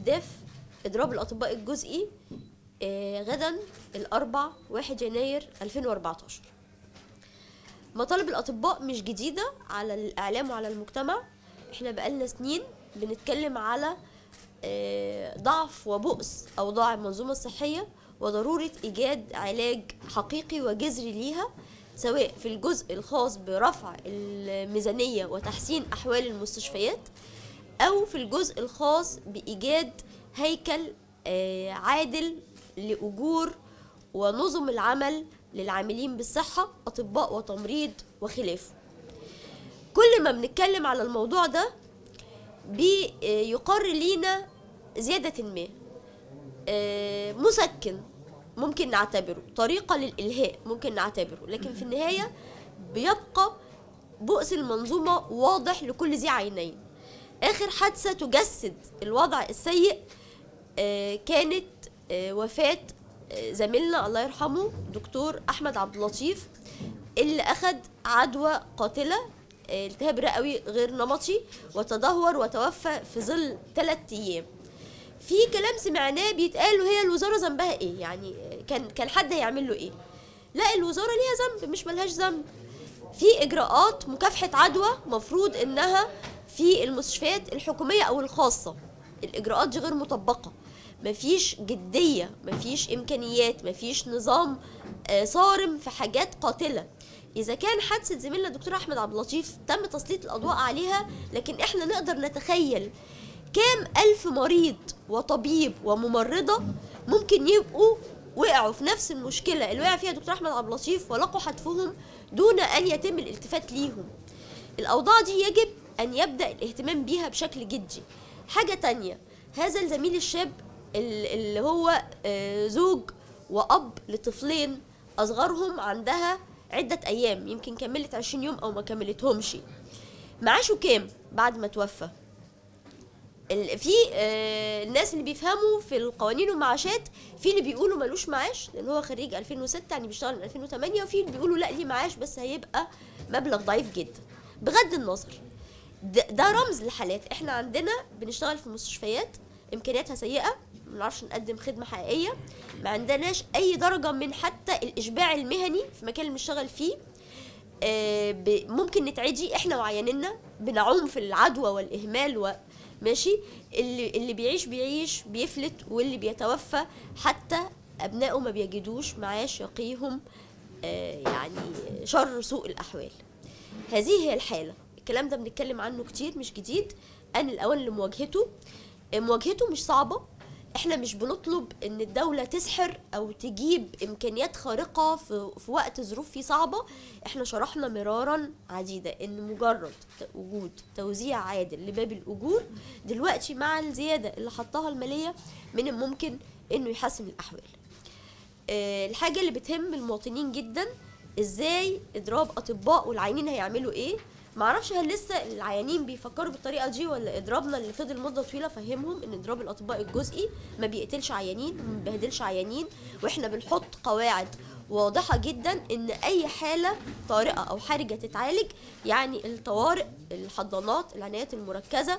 استهداف اضراب الاطباء الجزئي آه، غدا الاربع 1 يناير 2014 مطالب الاطباء مش جديده على الاعلام وعلى المجتمع احنا بقالنا سنين بنتكلم على آه، ضعف وبؤس اوضاع المنظومه الصحيه وضروره ايجاد علاج حقيقي وجذري ليها سواء في الجزء الخاص برفع الميزانيه وتحسين احوال المستشفيات او في الجزء الخاص بايجاد هيكل آه، عادل لاجور ونظم العمل للعاملين بالصحه اطباء وتمريض وخلافه كل ما بنتكلم على الموضوع ده بيقر لينا زيادة ما آه، مسكن ممكن نعتبره طريقة للإلهاء ممكن نعتبره لكن في النهاية بيبقى بؤس المنظومة واضح لكل ذي عينين آخر حادثة تجسد الوضع السيء آه، كانت آه، وفاة آه، زميلنا الله يرحمه دكتور أحمد عبد اللطيف اللي أخد عدوى قاتلة آه، التهاب رئوي غير نمطي وتدهور وتوفى في ظل ثلاثة أيام في كلام سمعناه بيتقال وهي الوزارة ذنبها إيه يعني آه، كان كان حد هيعمل له إيه لا الوزارة ليها ذنب مش ملهاش ذنب في إجراءات مكافحة عدوى مفروض إنها في المستشفيات الحكومية أو الخاصة الإجراءات دي غير مطبقة مفيش جدية مفيش إمكانيات مفيش نظام آه، صارم في حاجات قاتلة إذا كان حادثة زميلنا الدكتور أحمد عبد اللطيف تم تسليط الأضواء عليها لكن إحنا نقدر نتخيل كام ألف مريض وطبيب وممرضة ممكن يبقوا وقعوا في نفس المشكلة اللي وقع فيها دكتور أحمد عبد اللطيف ولقوا حتفهم دون أن يتم الالتفات ليهم الأوضاع دي يجب أن يبدأ الاهتمام بيها بشكل جدي حاجة تانية هذا الزميل الشاب ال- اللي هو آه، زوج وأب لطفلين أصغرهم عندها عدة أيام يمكن كملت عشرين يوم أو ما كملتهمش معاشه كام بعد ما توفى ال- في آه، الناس اللي بيفهموا في القوانين والمعاشات في اللي بيقولوا ملوش معاش لان هو خريج 2006 يعني بيشتغل من 2008 وفي اللي بيقولوا لا ليه معاش بس هيبقى مبلغ ضعيف جدا بغض النظر ده, ده رمز لحالات احنا عندنا بنشتغل في مستشفيات امكانياتها سيئه ما بنعرفش نقدم خدمه حقيقيه ما عندناش اي درجه من حتى الاشباع المهني في المكان اللي بنشتغل فيه آه، ب- ممكن نتعدي احنا وعياننا بنعوم في العدوى والاهمال و ماشي اللي اللي بيعيش بيعيش بيفلت واللي بيتوفى حتى ابنائه ما بيجدوش معاش يقيهم آه، يعني شر سوء الاحوال هذه هي الحاله الكلام ده بنتكلم عنه كتير مش جديد ان الاوان لمواجهته آه، مواجهته مش صعبه احنا مش بنطلب ان الدولة تسحر او تجيب امكانيات خارقة في, في وقت ظروف فيه صعبة احنا شرحنا مرارا عديدة ان مجرد ت- وجود توزيع عادل لباب الاجور دلوقتي مع الزيادة اللي حطها المالية من الممكن انه يحسن الاحوال آه، الحاجة اللي بتهم المواطنين جدا ازاي اضراب اطباء والعيانين هيعملوا ايه معرفش هل لسه العيانين بيفكروا بالطريقه دي ولا اضرابنا اللي فضل مده طويله فهمهم ان اضراب الاطباء الجزئي ما بيقتلش عيانين وما بيبهدلش عيانين واحنا بنحط قواعد واضحه جدا ان اي حاله طارئه او حرجه تتعالج يعني الطوارئ الحضانات العنايات المركزه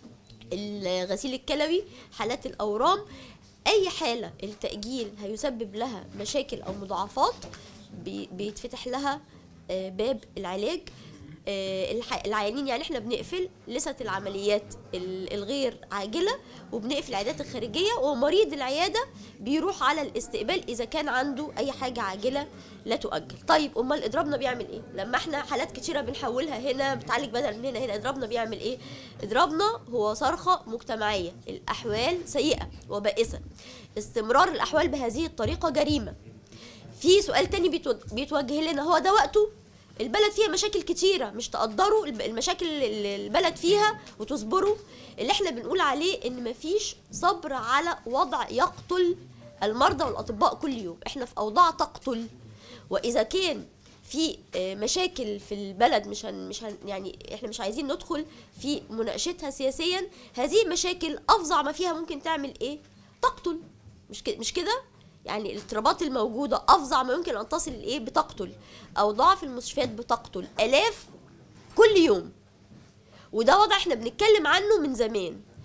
الغسيل الكلوي حالات الاورام اي حاله التاجيل هيسبب لها مشاكل او مضاعفات بي- بيتفتح لها آه، باب العلاج آه، الح- العيانين يعني احنا بنقفل لسه العمليات ال- الغير عاجله وبنقفل العيادات الخارجيه ومريض العياده بيروح على الاستقبال اذا كان عنده اي حاجه عاجله لا تؤجل طيب امال اضرابنا بيعمل ايه لما احنا حالات كتيره بنحولها هنا بتعالج بدل من هنا هنا اضرابنا بيعمل ايه اضرابنا هو صرخه مجتمعيه الاحوال سيئه وبائسه استمرار الاحوال بهذه الطريقه جريمه في سؤال تاني بيتوج- بيتوجه لنا هو ده وقته البلد فيها مشاكل كتيرة مش تقدروا الب- المشاكل اللي البلد فيها وتصبروا اللي احنا بنقول عليه ان مفيش صبر على وضع يقتل المرضى والاطباء كل يوم احنا في اوضاع تقتل واذا كان في آه، مشاكل في البلد مش هن مش هن يعني احنا مش عايزين ندخل في مناقشتها سياسيا هذه المشاكل افظع ما فيها ممكن تعمل ايه تقتل مش كده مش كده يعني الاضطرابات الموجوده افظع ما يمكن ان تصل لايه بتقتل اوضاع في المستشفيات بتقتل الاف كل يوم وده وضع احنا بنتكلم عنه من زمان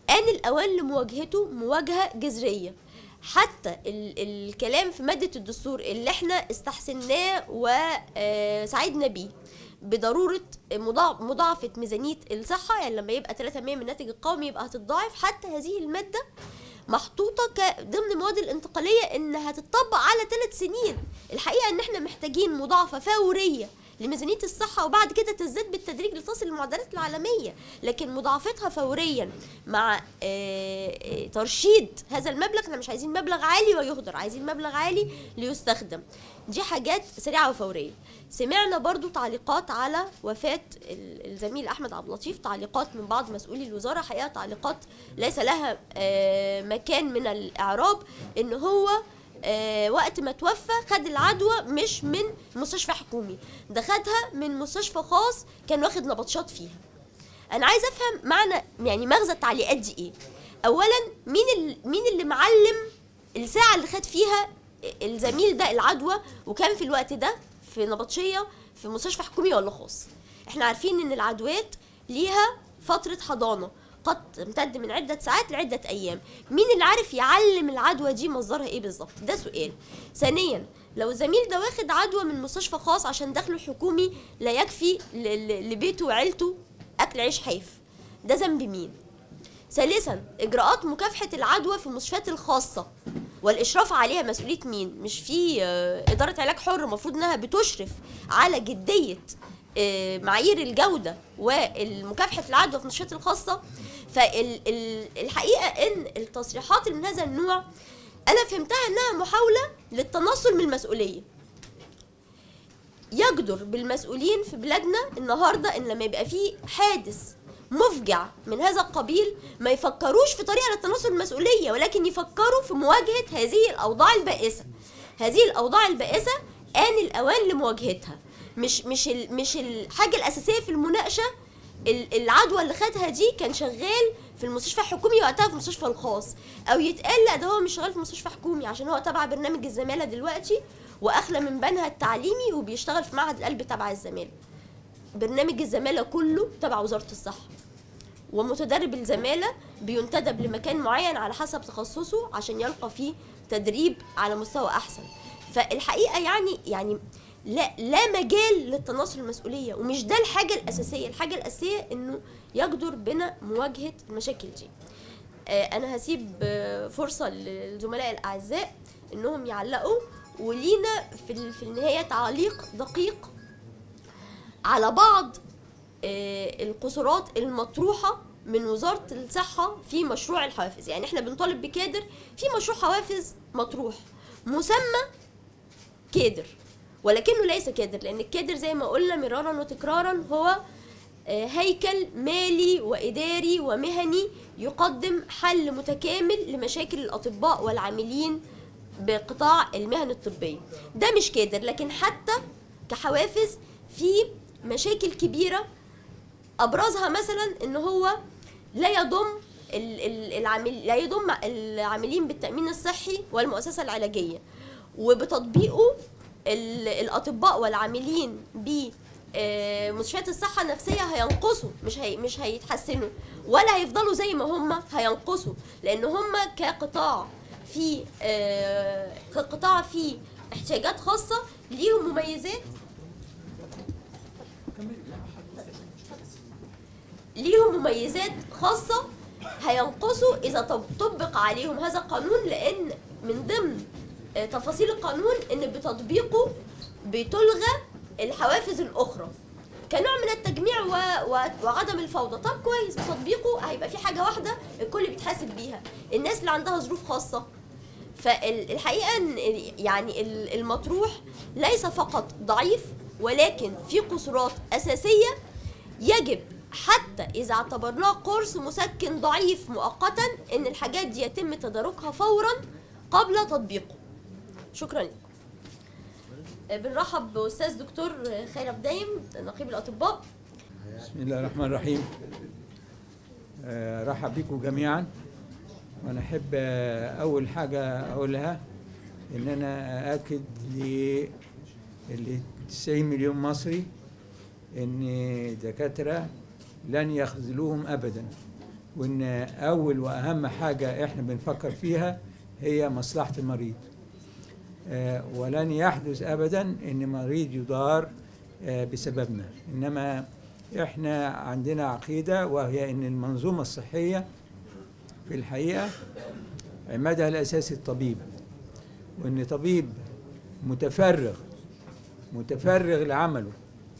آن الأوان لمواجهته مواجهة جذرية حتى ال الكلام في مادة الدستور اللي احنا استحسناه وسعدنا بيه بضرورة مضاع- مضاعفة ميزانية الصحة يعني لما يبقى 3% من الناتج القومي يبقى هتتضاعف حتى هذه المادة محطوطة ك- ضمن المواد الانتقالية انها هتطبق على ثلاث سنين الحقيقة ان احنا محتاجين مضاعفة فورية لميزانية الصحة وبعد كده تزداد بالتدريج لتصل المعدلات العالمية لكن مضاعفتها فوريا مع آه، آه، ترشيد هذا المبلغ احنا مش عايزين مبلغ عالي ويهدر عايزين مبلغ عالي ليستخدم دي حاجات سريعة وفورية سمعنا برضو تعليقات على وفاة ال- الزميل أحمد عبد اللطيف تعليقات من بعض مسؤولي الوزارة حقيقة تعليقات ليس لها آه، مكان من الإعراب إن هو آه، وقت ما توفى خد العدوى مش من مستشفى حكومي ده خدها من مستشفى خاص كان واخد نبطشات فيها انا عايزه افهم معنى يعني مغزى التعليقات دي ايه اولا مين ال... مين اللي معلم الساعه اللي خد فيها الزميل ده العدوى وكان في الوقت ده في نبطشيه في مستشفى حكومي ولا خاص احنا عارفين ان العدوات ليها فتره حضانه قد تمتد من عدة ساعات لعدة أيام مين اللي عارف يعلم العدوى دي مصدرها إيه بالظبط ده سؤال ثانيا لو الزميل ده واخد عدوى من مستشفى خاص عشان دخله حكومي لا يكفي ل- ل- لبيته وعيلته أكل عيش حاف ده ذنب مين ثالثا اجراءات مكافحه العدوى في المستشفيات الخاصه والاشراف عليها مسؤوليه مين مش في آه، اداره علاج حر المفروض انها بتشرف على جديه آه، معايير الجوده والمكافحه العدوى في المستشفيات الخاصه فالحقيقه ان التصريحات اللي من هذا النوع انا فهمتها انها محاوله للتنصل من المسؤوليه يجدر بالمسؤولين في بلادنا النهارده ان لما يبقى في حادث مفجع من هذا القبيل ما يفكروش في طريقه للتنصل من المسؤوليه ولكن يفكروا في مواجهه هذه الاوضاع البائسه هذه الاوضاع البائسه ان الاوان لمواجهتها مش مش ال مش الحاجه الاساسيه في المناقشه ال- العدوى اللي خدها دي كان شغال في المستشفى الحكومي وقتها في المستشفى الخاص او يتقال لا ده هو مش شغال في مستشفى حكومي عشان هو تبع برنامج الزماله دلوقتي واخلى من بنها التعليمي وبيشتغل في معهد القلب تبع الزماله برنامج الزماله كله تبع وزاره الصحه ومتدرب الزماله بينتدب لمكان معين على حسب تخصصه عشان يلقى فيه تدريب على مستوى احسن فالحقيقه يعني يعني لا لا مجال للتناصل المسؤوليه ومش ده الحاجه الاساسيه الحاجه الاساسيه انه يجدر بنا مواجهه المشاكل دي آه، انا هسيب آه، فرصه للزملاء الاعزاء انهم يعلقوا ولينا في ال- في النهايه تعليق دقيق على بعض آه، القصورات المطروحه من وزاره الصحه في مشروع الحوافز يعني احنا بنطالب بكادر في مشروع حوافز مطروح مسمى كادر ولكنه ليس كادر لان الكادر زي ما قلنا مرارا وتكرارا هو آه، هيكل مالي واداري ومهني يقدم حل متكامل لمشاكل الاطباء والعاملين بقطاع المهن الطبيه ده مش كادر لكن حتى كحوافز في مشاكل كبيره ابرزها مثلا ان هو لا يضم ال- ال- العامل لا يضم العاملين بالتامين الصحي والمؤسسه العلاجيه وبتطبيقه ال- الاطباء والعاملين ب آه، مستشفيات الصحة النفسية هينقصوا مش هي مش هيتحسنوا ولا هيفضلوا زي ما هم هينقصوا لأن هم كقطاع في آه، كقطاع في احتياجات خاصة ليهم مميزات ليهم مميزات خاصة هينقصوا إذا طب- طبق عليهم هذا القانون لأن من ضمن آه، تفاصيل القانون إن بتطبيقه بتلغى الحوافز الأخرى كنوع من التجميع و... و... وعدم الفوضى طب كويس بتطبيقه هيبقى في حاجة واحدة الكل بيتحاسب بيها الناس اللي عندها ظروف خاصة فالحقيقه ان يعني ال- المطروح ليس فقط ضعيف ولكن في قصورات اساسيه يجب حتى اذا اعتبرناه قرص مسكن ضعيف مؤقتا ان الحاجات دي يتم تداركها فورا قبل تطبيقه شكرا لكم آه، بنرحب باستاذ دكتور خير بدايم نقيب الاطباء بسم الله الرحمن الرحيم آه، رحب بكم جميعا وانا احب آه، اول حاجه اقولها ان انا ااكد ل 90 مليون مصري ان دكاتره لن يخذلوهم ابدا وان اول واهم حاجه احنا بنفكر فيها هي مصلحه المريض آه، ولن يحدث ابدا ان مريض يضار آه، بسببنا انما احنا عندنا عقيده وهي ان المنظومه الصحيه في الحقيقه عمادها الاساسي الطبيب وان طبيب متفرغ متفرغ لعمله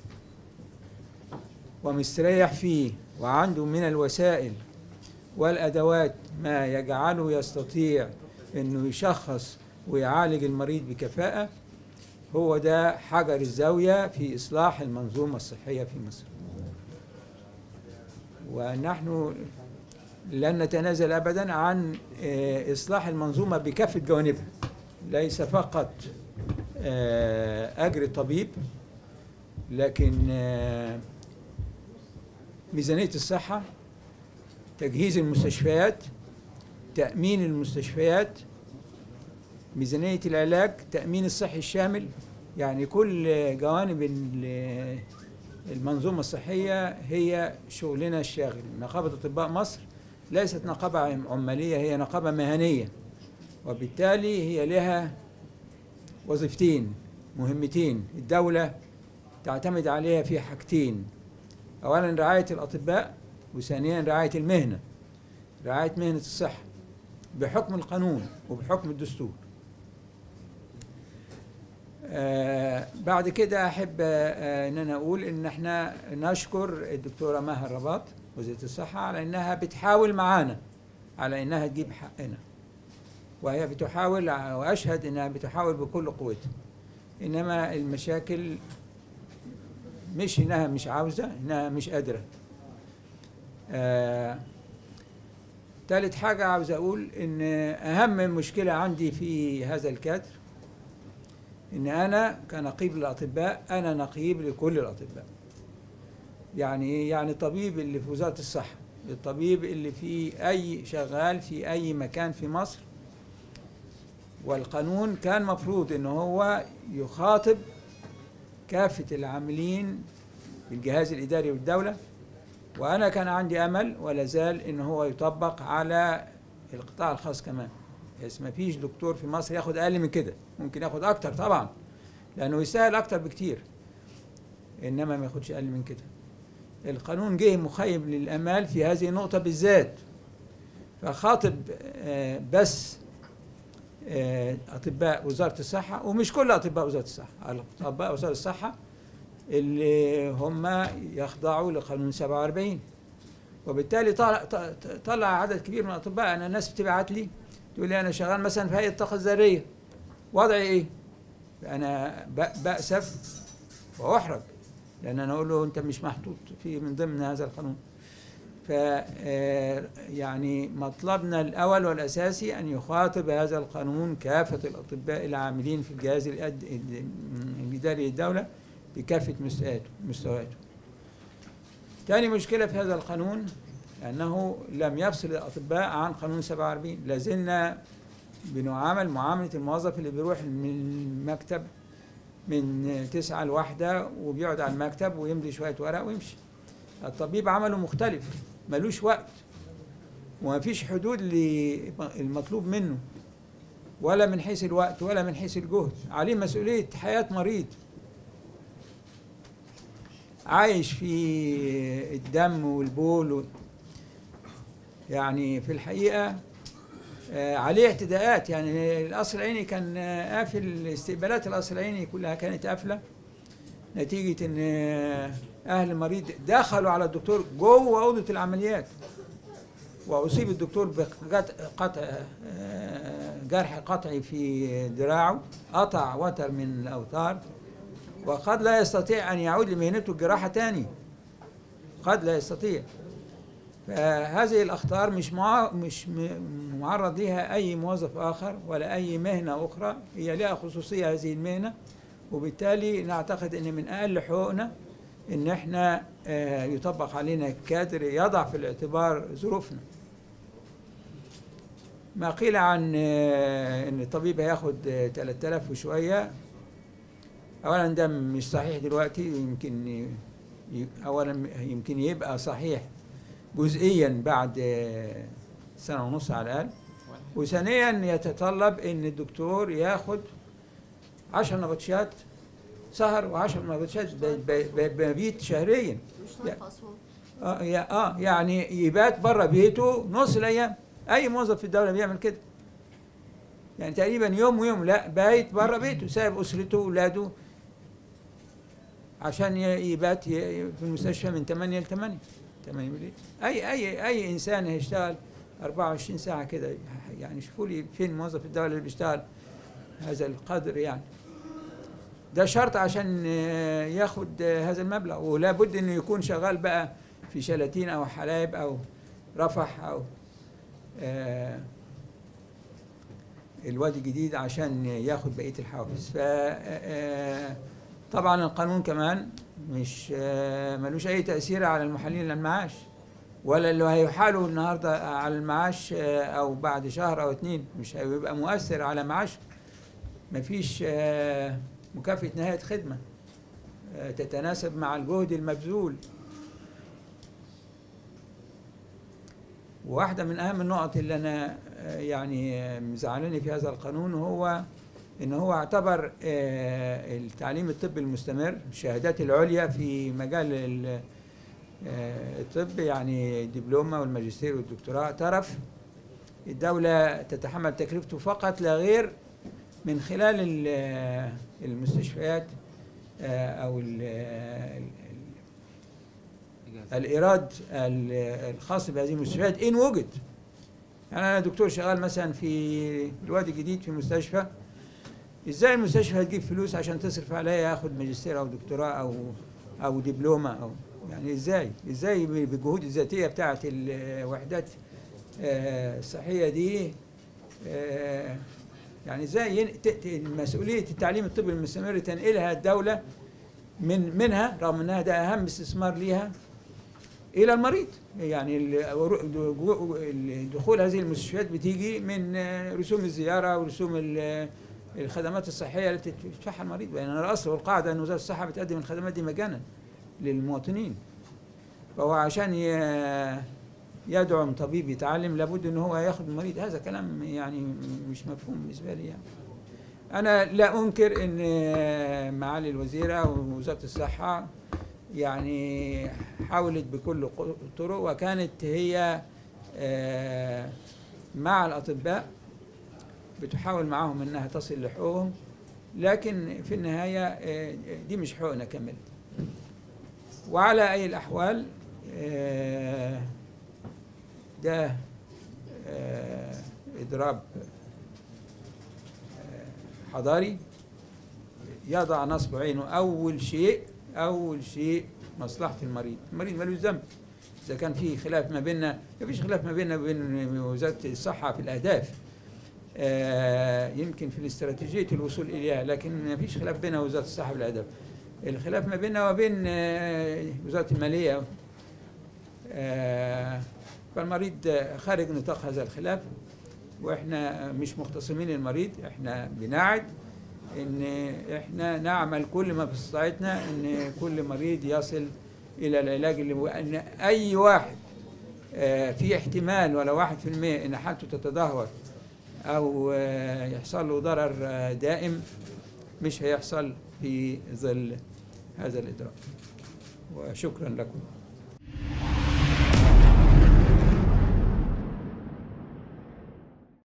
ومستريح فيه وعنده من الوسائل والادوات ما يجعله يستطيع انه يشخص ويعالج المريض بكفاءه هو ده حجر الزاويه في اصلاح المنظومه الصحيه في مصر ونحن لن نتنازل ابدا عن آه، اصلاح المنظومه بكافه جوانبها ليس فقط آه، اجر الطبيب لكن آه، ميزانيه الصحه تجهيز المستشفيات تامين المستشفيات ميزانيه العلاج تامين الصحي الشامل يعني كل جوانب ال- المنظومه الصحيه هي شغلنا الشاغل نقابه اطباء مصر ليست نقابه عم- عماليه هي نقابه مهنيه وبالتالي هي لها وظيفتين مهمتين الدولة تعتمد عليها في حاجتين أولا رعاية الأطباء وثانيا رعاية المهنة رعاية مهنة الصحة بحكم القانون وبحكم الدستور آه بعد كده أحب آه إن أنا أقول إن إحنا نشكر الدكتورة مها الرباط وزيرة الصحة على إنها بتحاول معانا على إنها تجيب حقنا وهي بتحاول واشهد انها بتحاول بكل قوتها انما المشاكل مش انها مش عاوزه انها مش قادره آه ثالث حاجه عاوز اقول ان اهم مشكله عندي في هذا الكادر ان انا كنقيب للاطباء انا نقيب لكل الاطباء يعني ايه يعني الطبيب اللي في وزاره الصحه الطبيب اللي في اي شغال في اي مكان في مصر والقانون كان مفروض ان هو يخاطب كافة العاملين في الجهاز الإداري والدولة وأنا كان عندي أمل ولا زال إن هو يطبق على القطاع الخاص كمان بحيث ما فيش دكتور في مصر ياخد أقل من كده ممكن ياخد أكتر طبعا لأنه يستاهل أكتر بكتير إنما ما ياخدش أقل من كده القانون جه مخيب للأمال في هذه النقطة بالذات فخاطب آه، بس آه، اطباء وزاره الصحه ومش كل اطباء وزاره الصحه اطباء وزاره الصحه اللي هم يخضعوا لقانون 47 وبالتالي طلع طلع عدد كبير من الاطباء انا الناس بتبعت لي تقول لي انا شغال مثلا في هيئه الطاقه الذريه وضعي ايه؟ انا ب- باسف واحرج لان انا اقول له انت مش محطوط في من ضمن هذا القانون ف آه، يعني مطلبنا الاول والاساسي ان يخاطب هذا القانون كافه الاطباء العاملين في الجهاز الأد- ال- الاداري للدوله بكافه مستوياته مستوياته. ثاني مشكله في هذا القانون انه لم يفصل الاطباء عن قانون 47 لازلنا بنعامل معامله الموظف اللي بيروح من المكتب من تسعة لواحدة وبيقعد على المكتب ويمضي شوية ورق ويمشي الطبيب عمله مختلف ملوش وقت وما فيش حدود للمطلوب منه ولا من حيث الوقت ولا من حيث الجهد عليه مسؤولية حياة مريض عايش في الدم والبول و... يعني في الحقيقة آه، عليه اعتداءات يعني القصر العيني كان آه، قافل استقبالات القصر العيني كلها كانت قافلة نتيجة ان آه، اهل المريض دخلوا على الدكتور جوه اوضة العمليات واصيب الدكتور بقطع آه، جرح قطعي في دراعه قطع وتر من الاوتار وقد لا يستطيع ان يعود لمهنته الجراحة تاني قد لا يستطيع فهذه الاخطار مش مع مش م- معرض لها اي موظف اخر ولا اي مهنه اخرى هي لها خصوصيه هذه المهنه وبالتالي نعتقد ان من اقل حقوقنا ان احنا آه، يطبق علينا كادر يضع في الاعتبار ظروفنا ما قيل عن آه، ان الطبيب هياخد آه، 3000 وشويه اولا ده مش صحيح دلوقتي يمكن ي- اولا يمكن يبقى صحيح جزئيا بعد آه، سنة ونص على الأقل وثانيا يتطلب ان الدكتور ياخد عشر نبطشات سهر وعشر نبطشات ب- ب- ب- مبيت شهريا مش يا- نفس هو اه يا- اه يعني يبات بره بيته نص الايام اي موظف في الدوله بيعمل كده يعني تقريبا يوم ويوم لا بايت بره بيته سايب اسرته واولاده عشان ي- يبات ي- في المستشفى من 8 ل 8 8 بالليل اي اي اي انسان هيشتغل 24 ساعه كده يعني شوفوا لي فين موظف الدوله اللي بيشتغل هذا القدر يعني ده شرط عشان آه، ياخد آه، هذا المبلغ ولا بد انه يكون شغال بقى في شلاتين او حلايب او رفح او آه، الوادي الجديد عشان ياخد بقيه الحوافز ف آه، طبعا القانون كمان مش آه، ملوش اي تاثير على المحلين للمعاش ولا اللي هيحالوا النهارده على المعاش آه، او بعد شهر او اتنين مش هيبقى مؤثر على معاش مفيش آه، مكافأة نهاية خدمة آه، تتناسب مع الجهد المبذول واحدة من أهم النقط اللي أنا آه، يعني آه، مزعلاني في هذا القانون هو إن هو اعتبر آه، التعليم الطبي المستمر الشهادات العليا في مجال ال- آه، الطب يعني الدبلومة والماجستير والدكتوراه طرف الدولة تتحمل تكلفته فقط لا غير من خلال ال- المستشفيات آه، أو ال- ال- الإيراد ال- الخاص بهذه المستشفيات إن وجد يعني أنا دكتور شغال مثلا في الوادي الجديد في مستشفى إزاي المستشفى هتجيب فلوس عشان تصرف عليا ياخد ماجستير أو دكتوراه أو أو دبلومة أو يعني إزاي إزاي بالجهود الذاتية بتاعت الوحدات آه، الصحية دي آه، يعني ازاي ين- ت- ت- مسؤوليه التعليم الطبي المستمر تنقلها الدوله من منها رغم انها ده اهم استثمار ليها الى المريض يعني ال- ورو- دو- ال- دخول هذه المستشفيات بتيجي من آه، رسوم الزياره ورسوم ال- الخدمات الصحيه اللي بتدفعها المريض لان الاصل والقاعده ان وزاره الصحه بتقدم الخدمات دي مجانا للمواطنين فهو عشان ي- يدعم طبيب يتعلم لابد ان هو ياخد المريض هذا كلام يعني مش مفهوم بالنسبه لي يعني انا لا انكر ان معالي الوزيره ووزاره الصحه يعني حاولت بكل ق- الطرق وكانت هي آه، مع الاطباء بتحاول معاهم انها تصل لحقوقهم لكن في النهايه آه، دي مش حقوقنا كامله وعلى اي الاحوال آه، ده آه، اضراب آه، حضاري يضع نصب عينه اول شيء اول شيء مصلحه المريض المريض ملوش ذنب اذا كان في خلاف ما بيننا ما فيش خلاف ما بيننا وبين وزاره الصحه في الاهداف آه، يمكن في الاستراتيجيه الوصول اليها لكن ما فيش خلاف بيننا ووزاره الصحه في الاهداف الخلاف ما بيننا وبين آه، وزاره الماليه آه، فالمريض خارج نطاق هذا الخلاف واحنا مش مختصمين المريض احنا بنعد ان احنا نعمل كل ما في استطاعتنا ان كل مريض يصل الى العلاج اللي وان اي واحد آه، في احتمال ولا واحد في المية ان حالته تتدهور او آه، يحصل له ضرر آه، دائم مش هيحصل في ظل هذا الاضراب وشكرا لكم